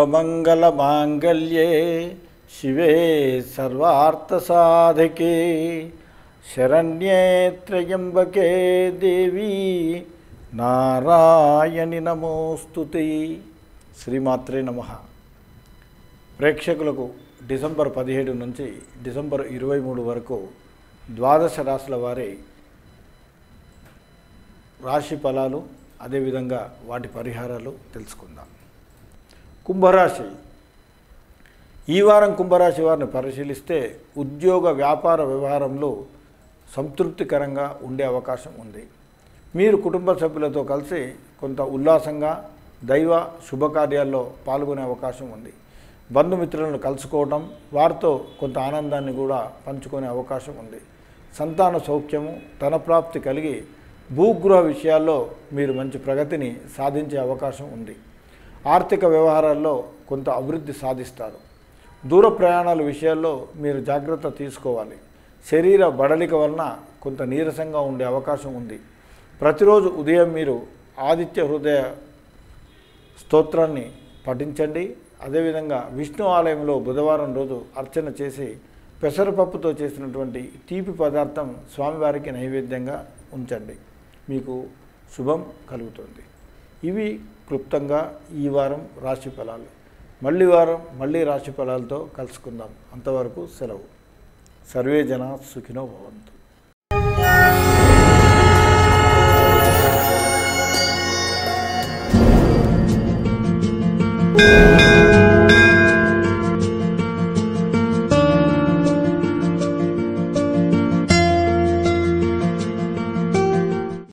సర్వమంగళమాంగళ్యే శివే సర్వార్థసాధకే శరణ్యే త్రయంబకే దేవి నారాయణి నమోస్తుతే శ్రీమాత్రే నమ ప్రేక్షకులకు డిసెంబర్ పదిహేడు నుంచి డిసెంబర్ ఇరవై మూడు వరకు ద్వాదశ రాశుల వారి రాశి ఫలాలు అదేవిధంగా వాటి పరిహారాలు తెలుసుకుందాం కుంభరాశి ఈ వారం కుంభరాశి వారిని పరిశీలిస్తే ఉద్యోగ వ్యాపార వ్యవహారంలో సంతృప్తికరంగా ఉండే అవకాశం ఉంది మీరు కుటుంబ సభ్యులతో కలిసి కొంత ఉల్లాసంగా దైవ శుభకార్యాల్లో పాల్గొనే అవకాశం ఉంది బంధుమిత్రులను కలుసుకోవడం వారితో కొంత ఆనందాన్ని కూడా పంచుకునే అవకాశం ఉంది సంతాన సౌఖ్యము తన ప్రాప్తి కలిగి భూగృహ విషయాల్లో మీరు మంచి ప్రగతిని సాధించే అవకాశం ఉంది ఆర్థిక వ్యవహారాల్లో కొంత అభివృద్ధి సాధిస్తారు దూర ప్రయాణాల విషయాల్లో మీరు జాగ్రత్త తీసుకోవాలి శరీర బడలిక వలన కొంత నీరసంగా ఉండే అవకాశం ఉంది ప్రతిరోజు ఉదయం మీరు ఆదిత్య హృదయ స్తోత్రాన్ని పఠించండి అదేవిధంగా విష్ణు ఆలయంలో బుధవారం రోజు అర్చన చేసి పెసరపప్పుతో చేసినటువంటి తీపి పదార్థం స్వామివారికి నైవేద్యంగా ఉంచండి మీకు శుభం కలుగుతుంది ఇవి క్లుప్తంగా ఈ వారం రాశి ఫలాలు మళ్ళీ వారం మళ్ళీ రాశి ఫలాలతో కలుసుకుందాం అంతవరకు సెలవు సర్వే జన సుఖినో భవంతు